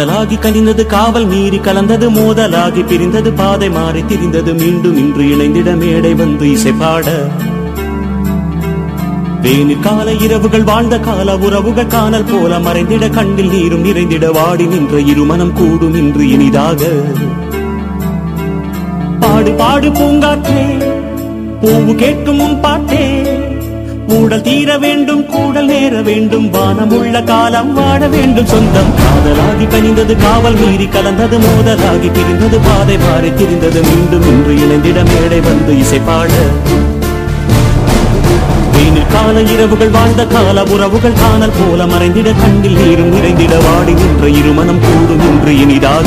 காதலாகி கனிந்தது காவல் மீறி கலந்தது மோதலாகி பிரிந்தது பாதை மாறி திரிந்தது மீண்டும் இன்று இணைந்திட மேடை வந்து இசை பாட வேனில் கால இரவுகள் வாழ்ந்த கால உறவுகள் காணல் போல மறைந்திட கண்ணில் நீரும் நிறைந்திட வாடி நின்ற இருமனம் கூடும் இன்று இனிதாக பாடு பாடு பூங்காற்றே பூவு கேட்கும் உன் பாட்டே ஊடல் தீர வேண்டும் கூடல் நேர வேண்டும் வானமுள்ள காலம் வாழ வேண்டும் சொந்தம் காதலாகி கனிந்தது காவல் மீறி கலந்தது மோதலாகி பிரிந்தது பாதை மாறி திரிந்தது மீண்டும் இன்று இணைந்திட மேடை வந்து இசை பாட வெயிலில் கால இரவுகள் வாழ்ந்த கால உறவுகள் காணல் போல மறைந்திட கண்ணில் நீரும் நிறைந்திட வாடி நின்ற இருமனம் கூடும் இன்று இனிதாக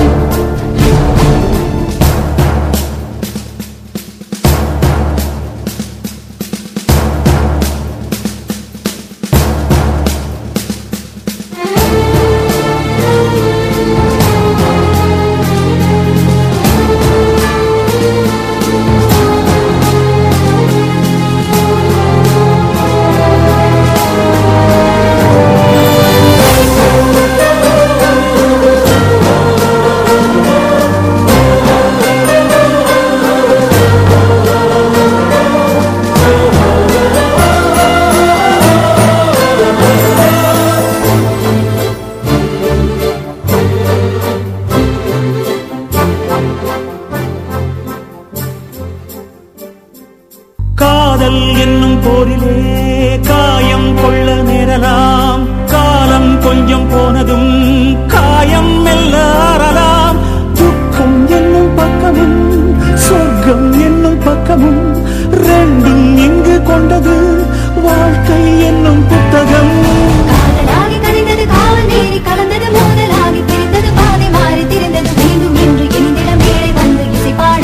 காதல் என்னும் போரிலே காயம் கொள்ள நேரலாம் காலம் கொஞ்சம் போனதும் காயம் மெல்ல ஆறலாம் துக்கம் என்னும் பக்கமும் சொர்க்கம் என்னும் பக்கமும் ரெண்டும் இங்கு கொண்டது வாழ்க்கை என்னும் புத்தகம் காதலாகி கனிந்தது காவல் மீறி கலந்தது மோதலாகி பிரிந்தது பாதை மாறி திரிந்தது மீண்டும் இன்று இனிந்திட மேடை வந்து இசை பாட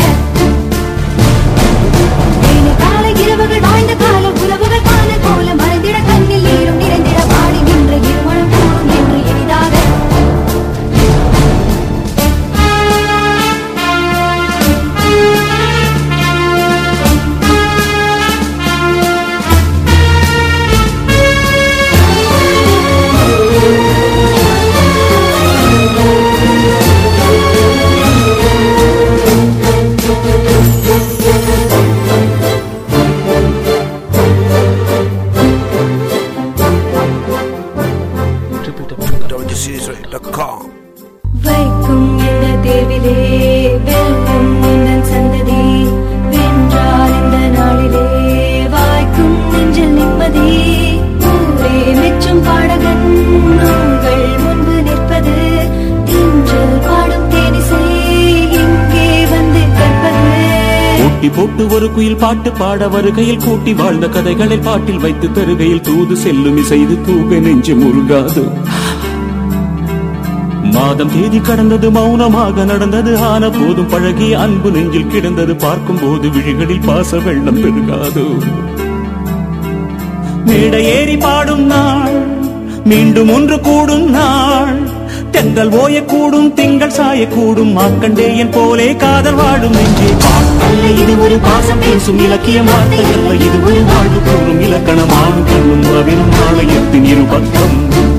வேலை கால இரவுகள் வாழ்ந்த கால உறவுகள் காணல் போல மறைந்திட கண்ணில் நீரும் நிறைந்திட பாடி நின்ற இருமணம் கூடும் என்று எளிதாக www.djsray.com வைக்கும் இந்த தேவிலே வெல்லும் உந்தன் சந்ததி வென்றால் இந்த நாளிலே வாய்க்கும் நெஞ்சில் நிம்மதி ஊரே மெச்சும் பாடகன் உங்கள் முன்பு நிற்பது தின்றல் பாடும் தேனிசை இங்கே வந்து கற்பது ஊட்டி போட்டு ஒரு குயில் பாட்டு பாட வருகையில் கூட்டி வாழ்ந்த கதைகளை பாட்டில் வைத்து தருகையில் தூது செல்லும் இசைது தூக நெஞ்சு முருகாது மாதம் தேதி கடந்தது மௌனமாக நடந்தது ஆன போதும் பழகி அன்பு நெஞ்சில் கிடந்தது பார்க்கும் போது விழிகளில் பாச வெள்ளம் பெருகாது மேடை ஏறி பாடும் நாள் மீண்டும் ஒன்று கூடும் நாள் தென்றல் ஓயக்கூடும் திங்கள் சாயக்கூடும் மார்க்கண்டேயன் போலே காதல் வாடும் நெஞ்சே அல்ல இது ஒரு பாசம் பேசும் இலக்கியம் வார்த்தை அல்ல இது ஒரு வாழ்வு கூறும் இலக்கணம் ஆணும் பெண்ணும் உறவினும் ஆலயத்தின் இரு பக்கம்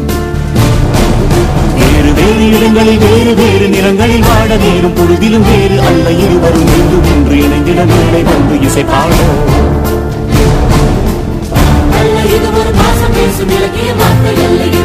வேறு வேறு இடங்களில் வேறு வேறு நிறங்களில் வாட நேரும் பொழுதிலும் வேறு அல்ல இருவரும் மீண்டும் ஒன்று இணைந்திட மேடை வந்து இசை பாடும் அல்ல இது ஒரு பாசம் பேசும் இலக்கிய வார்த்தை அல்ல இது